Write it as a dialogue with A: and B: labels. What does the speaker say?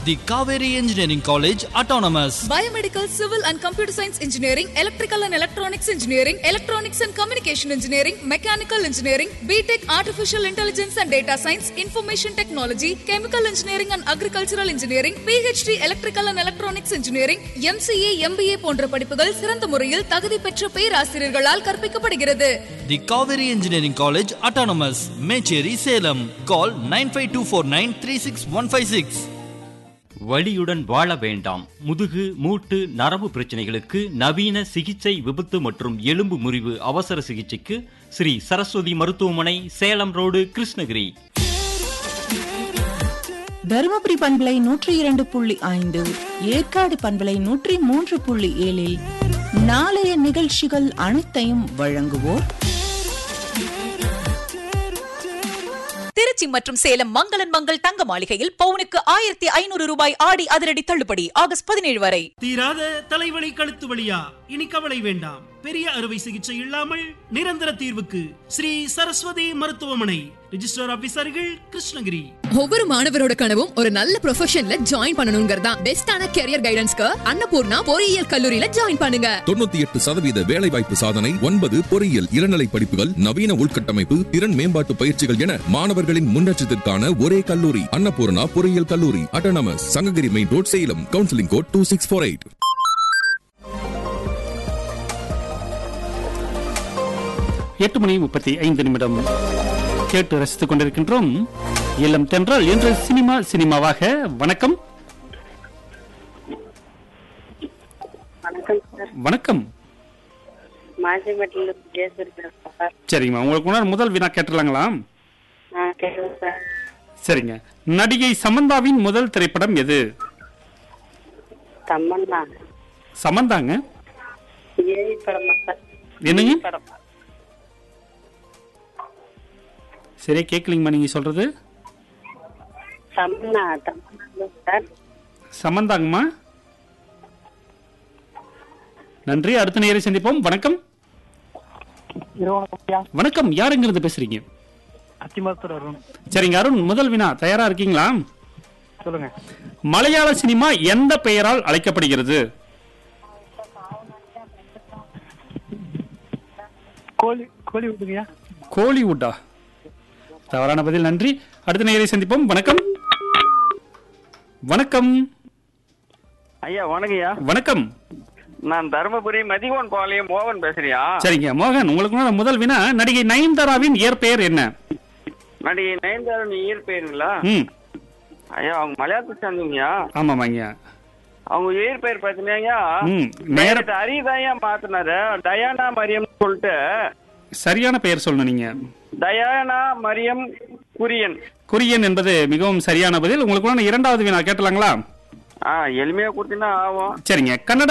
A: The Kaveri Engineering College Autonomous.
B: Biomedical, Civil and Computer Science Engineering, Electrical and Electronics Engineering, Electronics and Communication Engineering, Mechanical Engineering, BTech Artificial Intelligence and Data Science, Information Technology, Chemical Engineering and Agricultural Engineering, PhD Electrical and Electronics Engineering, MCA, MBA போன்ற படிப்புகள் சிறந்த முறையில் தகுதி பெற்ற பேராசிரியர்களால் கற்பிக்கப்படுகிறது
A: The Kaveri Engineering College Autonomous. Mecheri Salem. Call 95249
C: வலியுடன் வாழ வேண்டாம் முதுகு மூட்டு நரம்பு பிரச்சனைகளுக்கு நவீன சிகிச்சை விபத்து மற்றும் எலும்பு முறிவு அவசர சிகிச்சைக்கு ஸ்ரீ சரஸ்வதி மருத்துவமனை சேலம் ரோடு கிருஷ்ணகிரி
D: தருமபுரி பண்பலை நூற்றி இரண்டு புள்ளி ஐந்து ஏற்காடு பண்பலை நூற்றி மூன்று புள்ளி ஏழில் நாளைய நிகழ்ச்சிகள் அனைத்தையும் வழங்குவோர்
E: திருச்சி மற்றும் சேலம் மங்களன் மங்கள் தங்க மாளிகையில் பவுனுக்கு ஆயிரத்தி ஐநூறு ரூபாய் ஆடி அதிரடி தள்ளுபடி ஆகஸ்ட் பதினேழு வரை
F: தீராத தலைவலி கழுத்து வலியா இனி கவலை வேண்டாம் பெரிய அறுவை சிகிச்சை இல்லாமல் நிரந்தர தீர்வுக்கு ஸ்ரீ சரஸ்வதி மருத்துவமனை ரிஜிஸ்டர் ஆபீசர்கள் கிருஷ்ணகிரி
G: ஒவ்வொரு மாணவரோட கனவும் ஒரு நல்ல ப்ரொஃபஷன்ல ஜாயின் பண்ணணுங்கிறதா பெஸ்டான கெரியர் கைடன்ஸ்க்கு அன்னபூர்ணா பொறியியல் கல்லூரியில ஜாயின் பண்ணுங்க
H: தொண்ணூத்தி எட்டு சதவீத வேலைவாய்ப்பு சாதனை ஒன்பது பொறியியல் இளநிலை படிப்புகள் நவீன உள்கட்டமைப்பு திறன் மேம்பாட்டு பயிற்சிகள் என மாணவர்களின் முன்னேற்றத்திற்கான ஒரே கல்லூரி அன்னபூர்ணா பொறியியல் கல்லூரி autonomous Sankagiri main road Salem counselling code two six four eight
I: எட்டு மணி முப்பத்தி ஐந்து நிமிடம் கேட்டு ரசித்துக் கொண்டிருக்கின்றோம் இல்லம் தென்றல் என்று சினிமா சினிமாவாக வணக்கம்
J: வணக்கம் சார்
I: வணக்கம்
J: மாசிமட்டில பேசிருக்கிறேன் சார்
I: சரிங்கம்மா உங்களுக்கு முன்னாடி முதல் வினா கேட்டுலாங்களா
J: ஆ கேட்குறேன் சார்
I: சரிங்க நடிகை சமந்தாவின் முதல் திரைப்படம் எது
J: தம்மண்ணா
I: சமந்தாங்க
J: ஏழி படமா சார்
I: என்னங்க?
J: ஏழி படம்
I: சரியா கேட்கலீங்கம்மா நீங்க சொல்றது
J: தம்மண்ணா தம்மண்ணா சார்
I: சமந்தாங்கம்மா நன்றி அடுத்த நேரம் சந்திப்போம் வணக்கம் வணக்கம் யாருங்கிறது பேசுறீங்க
K: அத்திமரத்தூர் அருண்
I: சரிங்க அருண் முதல் வினா தயாரா இருக்கீங்களா
K: சொல்லுங்க
I: மலையாள சினிமா எந்த பெயரால் அழைக்கப்படுகிறது
K: கோழி கோழி விட்டுங்கய்யா
I: கோலிவுட்டா தவறான பதில் நன்றி அடுத்த நேரை சந்திப்போம் வணக்கம் வணக்கம்
L: ஐயா வணக்கம்யா
I: வணக்கம்
L: நான் தருமபுரி மதிகோன் பாளையம் மோகன் பேசுறியா
I: சரிங்க மோகன் உங்களுக்கு முன்னாடி முதல் வினா நடிகை நயன்தாராவின் இயற்பெயர் என்ன
L: நடிகை நயன்தாரன் இயற்பெயருங்களா
I: ம்
L: ஐயா அவங்க மலையாளத்தை சேர்ந்தவங்கயா
I: ஆமாமாங்க
L: அவங்க இயற்பெயர் பார்த்தீங்கன்னா
I: ம் நேர
L: நேரத்தை அரிதாயா மாத்தினாரு டயானா மரியம் சொல்லிட்டு
I: சரியான பெயர் சொல்லணும் நீங்க
L: டயானா மரியம் குரியன்
I: குரியன் என்பது மிகவும் சரியான பதில் உங்களுக்கு முன்னாடி இரண்டாவது வினா கேட்டலாங்களா
L: ஆ எளிமையா கொடுத்தீங்கன்னா ஆகும்
I: சரிங்க கன்னட